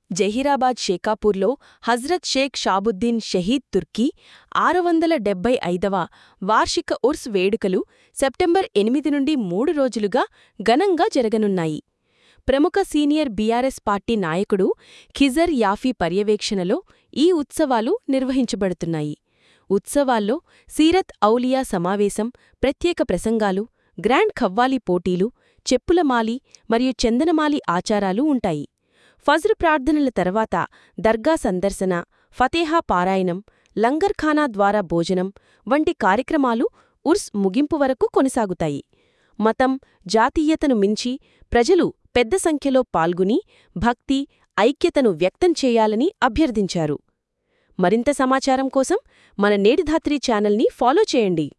జహీరాబాద్ షేకాపూర్లో హజ్రత్ షేక్ షాబుద్దీన్ షహీద్ తుర్కీ ఆరు వందల డెబ్బై ఐదవ వార్షిక ఉర్స్ వేడుకలు సెప్టెంబర్ ఎనిమిది నుండి మూడు రోజులుగా ఘనంగా జరగనున్నాయి ప్రముఖ సీనియర్ బీఆర్ఎస్ పార్టీ నాయకుడు ఖిజర్ యాఫీ పర్యవేక్షణలో ఈ ఉత్సవాలు నిర్వహించబడుతున్నాయి ఉత్సవాల్లో సీరత్ ఔలియా సమావేశం ప్రత్యేక ప్రసంగాలు గ్రాండ్ ఖవ్వాలీ పోటీలు చెప్పులమాలి మరియు చందనమాలి ఆచారాలు ఉంటాయి ఫజ్ర్ ప్రార్థనల తర్వాత దర్గా సందర్శన ఫతేహా పారాయణం లంగర్ఖానా ద్వారా భోజనం వంటి కార్యక్రమాలు ఉర్స్ ముగింపు వరకు కొనసాగుతాయి మతం జాతీయతను మించి ప్రజలు పెద్ద సంఖ్యలో పాల్గొని భక్తి ఐక్యతను వ్యక్తం చేయాలని అభ్యర్థించారు మరింత సమాచారం కోసం మన నేటిధాత్రి ఛానల్ని ఫాలో చేయండి